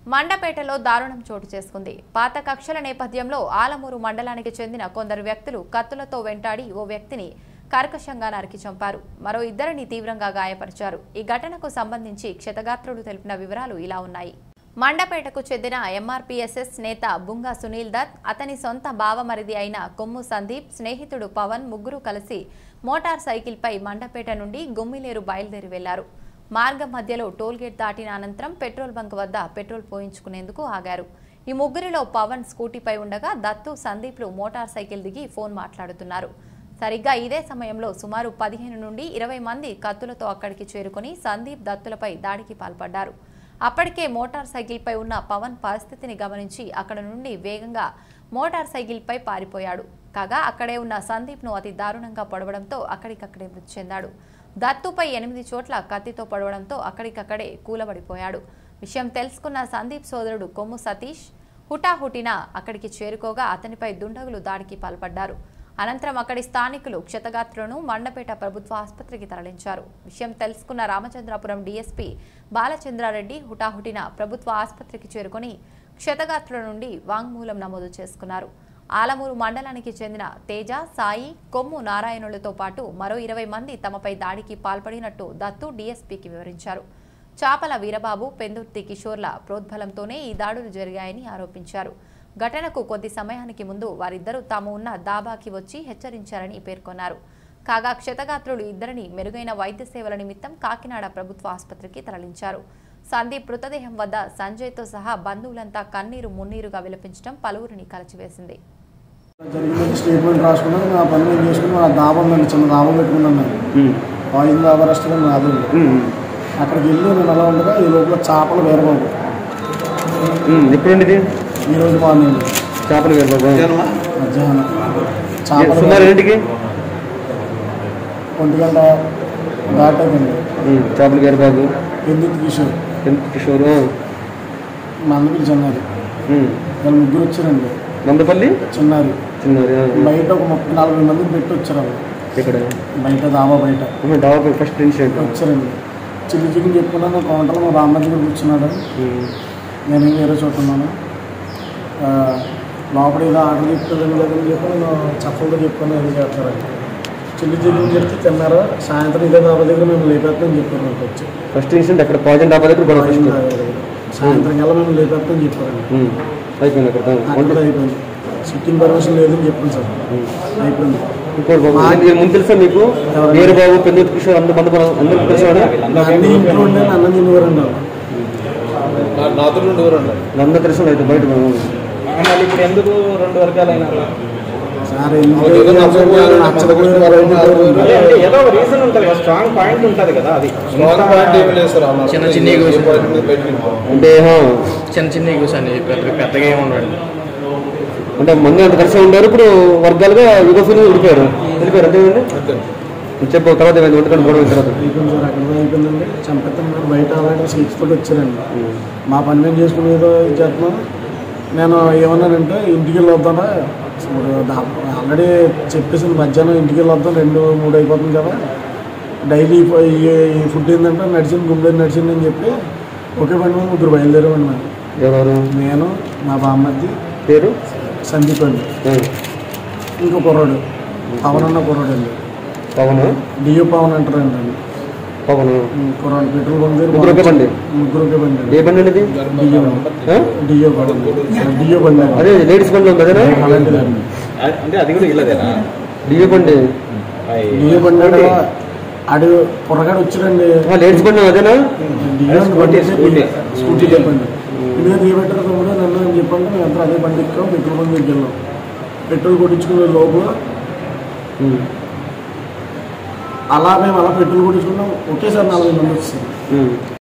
మండపేటలో దారుణం చోటు చేసుకుంది పాత కక్షల నేపథ్యంలో ఆలమూరు మండలానికి చెందిన కొందరు వ్యక్తులు కత్తులతో వెంటాడి ఓ వ్యక్తిని కర్కశంగా నరికి చంపారు మరో ఇద్దరిని తీవ్రంగా గాయపరిచారు ఈ ఘటనకు సంబంధించి క్షతగాత్రులు తెలిపిన వివరాలు ఇలా ఉన్నాయి మండపేటకు చెందిన ఎంఆర్పీఎస్ఎస్ నేత బుంగా సునీల్ దత్ అతని సొంత బావమరిది అయిన కొమ్ము సందీప్ స్నేహితుడు పవన్ ముగ్గురు కలిసి మోటార్ సైకిల్పై మండపేట నుండి గుమ్మిలేరు బయలుదేరి వెళ్లారు మార్గం మధ్యలో టోల్గేట్ దాటిన అనంతరం పెట్రోల్ బంక్ వద్ద పెట్రోల్ పోయించుకునేందుకు ఆగారు ఈ ముగ్గురిలో పవన్ స్కూటీపై ఉండగా దత్తు సందీప్లు మోటార్ సైకిల్ దిగి ఫోన్ మాట్లాడుతున్నారు సరిగ్గా ఇదే సమయంలో సుమారు పదిహేను నుండి ఇరవై మంది కత్తులతో అక్కడికి చేరుకుని సందీప్ దత్తులపై దాడికి పాల్పడ్డారు అప్పటికే మోటార్ సైకిల్పై ఉన్న పవన్ పరిస్థితిని గమనించి అక్కడ నుండి వేగంగా మోటార్ సైకిల్పై పారిపోయాడు కాగా అక్కడే ఉన్న సందీప్ను అతి దారుణంగా పొడవడంతో అక్కడికక్కడే మృతి చెందాడు దత్తుపై ఎనిమిది చోట్ల కత్తితో పొడవడంతో అక్కడికక్కడే కూలబడిపోయాడు విషయం తెలుసుకున్న సందీప్ సోదరుడు కొమ్ము సతీష్ హుటాహుటిన అక్కడికి చేరుకోగా అతనిపై దుండగులు దాడికి పాల్పడ్డారు అనంతరం అక్కడి స్థానికులు క్షతగాత్రులను మండపేట ప్రభుత్వ ఆసుపత్రికి తరలించారు విషయం తెలుసుకున్న రామచంద్రాపురం డీఎస్పీ బాలచంద్రారెడ్డి హుటాహుటిన ప్రభుత్వ ఆసుపత్రికి చేరుకొని క్షతగాత్రుల నుండి వాంగ్మూలం నమోదు చేసుకున్నారు ఆలమూరు మండలానికి చెందిన తేజ సాయి కొమ్ము నారాయణులతో పాటు మరో ఇరవై మంది తమపై దాడికి పాల్పడినట్టు దత్తు డీఎస్పీకి వివరించారు చాపల వీరబాబు పెందుర్తి కిషోర్ల ప్రోద్బలంతోనే ఈ దాడులు జరిగాయని ఆరోపించారు ఘటనకు కొద్ది సమయానికి ముందు వారిద్దరూ తాము ఉన్న దాబాకి వచ్చి హెచ్చరించారని పేర్కొన్నారు కాగా క్షతగాత్రులు ఇద్దరిని మెరుగైన వైద్య సేవల నిమిత్తం కాకినాడ ప్రభుత్వ ఆసుపత్రికి తరలించారు సందీప్ మృతదేహం వద్ద సంజయ్తో సహా బంధువులంతా కన్నీరు మున్నీరుగా విలపించడం పలువురిని కలచివేసింది జరిగిన స్టేట్మెంట్ రాసుకున్నాను నా పని నేను చేసుకున్నాను ఆ దాబా ఉందండి చిన్న దాబా పెట్టుకున్నాను నేను ఆయిల్ దాబా రెస్టారెంట్ నాది అక్కడికి వెళ్ళి నేను అలా ఉండగా ఈ లోపల చేపలు వేరబాబు ఎప్పుడండి ఇది ఈ రోజు మార్నింగ్ చేపలు వేరు బాబు మధ్యాహ్నం సుమారు చేపలు ఏంటికి ఒంటి గంట దాటకండి చేపలు వేరు బాబు ఎందుకు కిషోర్ ఎంత కిషోర్ మంద పిలిచిన్నారు వాళ్ళు ముగ్గురు వచ్చారండి మందపల్లి చిన్నారు చిన్నారు బయట ఒక ముప్పై నలభై మంది పెట్టి వచ్చారు వాళ్ళు. ఇక్కడ బయట దాబా బయట డాబా ఫస్ట్ ఇన్సిడెంట్ వచ్చారండి చిల్లి చికెన్ చెప్పుకున్నాను కౌంటర్లో మా రామ్మ దగ్గర కూర్చున్నాడు నేను వేరే చోట ఉన్నాను ఆ, లోపల ఏదో ఆర్డర్ చెప్తుందని లేదని చెప్పి నేను చప్పలతో చెప్పుకుని ఏదో చేస్తారండి చిల్లి చికెన్ చెప్తే తిన్నారు సాయంత్రం ఇదే దాబా దగ్గర మేము లేపేస్తామని చెప్పారు నాకు వచ్చి ఫస్ట్ ఇన్సిడెంట్ అక్కడ పాజన్ డాబా దగ్గర గొడవ ఆయన ఫస్ట్ దాబా దగ్గర. సాయంత్రం కల్లా మేము లేపేస్తామని చెప్పారండి అయిపోయింది అక్కడ అక్కడ అయిపోయింది సిట్టింగ్ పర్మిషన్ లేదని చెప్పాను సార్ అయిపోయింది ఇంకోటి బాబు దీనికి ముందు తెలుసా మీకు వేరు బాబు పెందుర్తి కిషోర్ అందరు మందపల్లి అందరికి తెలుసా అన్ని ఇంట్లో ఉండే అన్నం తినేవారండి వాళ్ళు. నాతో నుండి ఊరు ఉన్నారు అందరూ తెలుసు అయితే బయట బాబు. మళ్ళీ ఇప్పుడు ఎందుకు రెండు వర్గాలైన సార్ ఎందుకు ఏదో నచ్చకపోయారు, నచ్చకపోయారు, బయటికి పోయారు. అంటే ఏదో ఒక రీజన్ ఉంటుంది కదా స్ట్రాంగ్ పాయింట్ ఉంటుంది కదా అది స్ట్రాంగ్ పాయింట్ ఏమి లేదు సార్ అలా చిన్న చిన్న ఏ ఈగోస్. పాయింట్ మీద బయటికి వెళ్ళిపోవాలి. అంటే హా, చిన్న చిన్న ఈగోస్ అండి పెద్ద పెద్దగా ఏమి ఉన్నాడు అంటే మంది అంత కలిసి ఉండారు ఇప్పుడు వర్గాలుగా యుగఫీలు విడిపోయారు వెళ్ళిపోయారు అంతేనండి అంతే చెప్పు తర్వాత ఏమైంది వంటకాడు గొడవ అయిన తర్వాత అయిపోయింది సార్ అక్కడ అయిపోయిందండి చంపెత్తాను బయట అలాంటి సీట్స్ తోటి వచ్చారండి మా పని మేము చేసుకుని ఏదో ఇది చేస్తున్నాం నేను ఏమన్నానంటే ఇంటికి వెళ్ళి వద్దానా ఇప్పుడు ఆల్రెడీ చెప్పేసింది మధ్యాహ్నం ఇంటికి వెళ్ళి వద్దాం రెండు మూడు అయిపోతుంది కదా డైలీ ఈ ఫుడ్ ఏంటంటే నడిచింది గుండె నడిచింది అని చెప్పి ఒకే బండి మీద ముగ్గురు బయలుదేరామండి మేము ఎవరెవరు నేను మా బామ్మద్ది పేరు సందీప్ అండి ఆ, ఇంకో కుర్రాడు పవన్ అన్న కుర్రాడు అండి పవన్ డియో పవన్ అంటారండి అండి పవన్ కుర్రాడు పెట్రోల్ బంక్ దగ్గర ముగ్గురు ఒకే బండి ముగ్గురు ఒకే బండి అండి ఏ బండి అండి ఇది డియో ఆ? డియో బండి డియో బండి అండి అదే లేడీస్ బండి ఉంది అదేనా అలాంటిదండి అంటే అది కూడా ఇల్లదేనా డియో బండి డియో బండి అంటే ఆడు పొరగాడు వచ్చాడండి ఆ, లేడీస్ బండి అదేనా డియో అని బండి స్కూటీ. స్కూటీ చెప్పండి ఇదే దిగబెట్టారు తమ్ముడు నన్ను అని చెప్పండి మేము అందరూ అదే బండి ఎక్కాం పెట్రోల్ బంక్ దగ్గర వెళ్ళాం పెట్రోల్ కొట్టించుకునే లోపల ఉమ్, అలా మేము అలా పెట్రోల్ కొట్టించుకున్నాం ఒకేసారి నలభై మంది వచ్చేసారు ఉమ్.